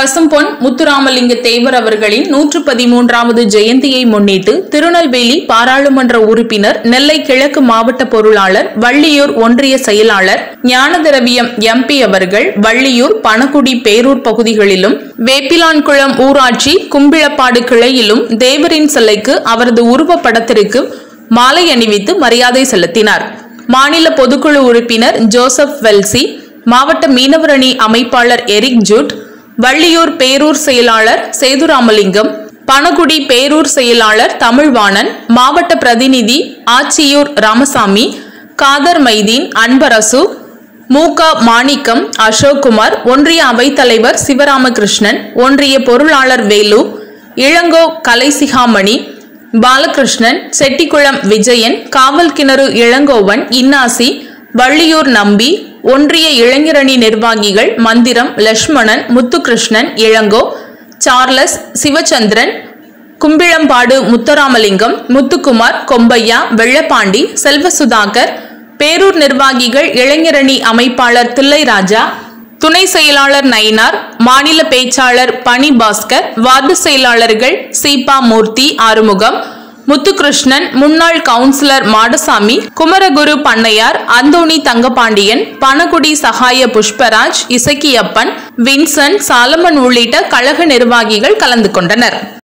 பசும்பொன் முத்துராமலிங்க தேவர் அவர்களின் நூற்று பதிமூன்றாவது ஜெயந்தியை முன்னிட்டு திருநெல்வேலி பாராளுமன்ற உறுப்பினர் நெல்லை கிழக்கு மாவட்ட பொருளாளர் வள்ளியூர் ஒன்றிய செயலாளர் ஞானதிரவியம் எம்பி அவர்கள் வள்ளியூர் பணக்குடி பேரூர் பகுதிகளிலும் வேப்பிலான்குளம் ஊராட்சி கும்பிளப்பாடு கிளையிலும் தேவரின் சிலைக்கு அவரது உருவப்படத்திற்கு மாலை அணிவித்து மரியாதை செலுத்தினார் மாநில பொதுக்குழு உறுப்பினர் ஜோசப் வெல்சி மாவட்ட மீனவரணி அமைப்பாளர் எரிக் ஜூட் வள்ளியூர் பேரூர் செயலாளர் சேதுராமலிங்கம் பணகுடி பேரூர் செயலாளர் தமிழ்வாணன் மாவட்ட பிரதிநிதி ஆச்சியூர் ராமசாமி காதர் மைதீன் அன்பரசு மூக மாணிக்கம் அசோக்குமார் ஒன்றிய அவைத்தலைவர் சிவராமகிருஷ்ணன் ஒன்றிய பொருளாளர் வேலு இளங்கோ கலைசிகாமணி பாலகிருஷ்ணன் செட்டிக்குளம் விஜயன் காவல் கிணறு இளங்கோவன் இன்னாசி வள்ளியூர் நம்பி ஒன்றிய இளைஞரணி நிர்வாகிகள் மந்திரம் லட்சுமணன் முத்துகிருஷ்ணன் இளங்கோ சார்லஸ் சிவச்சந்திரன் கும்பிழம்பாடு முத்தராமலிங்கம் முத்துக்குமார் கொம்பையா வெள்ளப்பாண்டி செல்வசுதாகர் பேரூர் நிர்வாகிகள் இளைஞரணி அமைப்பாளர் தில்லைராஜா துணை செயலாளர் நயினார் மாநில பேச்சாளர் பனி பாஸ்கர் வார்டு செயலாளர்கள் சீபா மூர்த்தி ஆறுமுகம் முத்துகிருஷ்ணன் முன்னாள் கவுன்சிலர் மாடசாமி குமரகுரு பண்ணையார் அந்தோணி தங்கபாண்டியன் பனகுடி சகாய புஷ்பராஜ் இசக்கியப்பன் வின்சன் சாலமன் உள்ளிட்ட கழக நிர்வாகிகள் கலந்து கொண்டனர்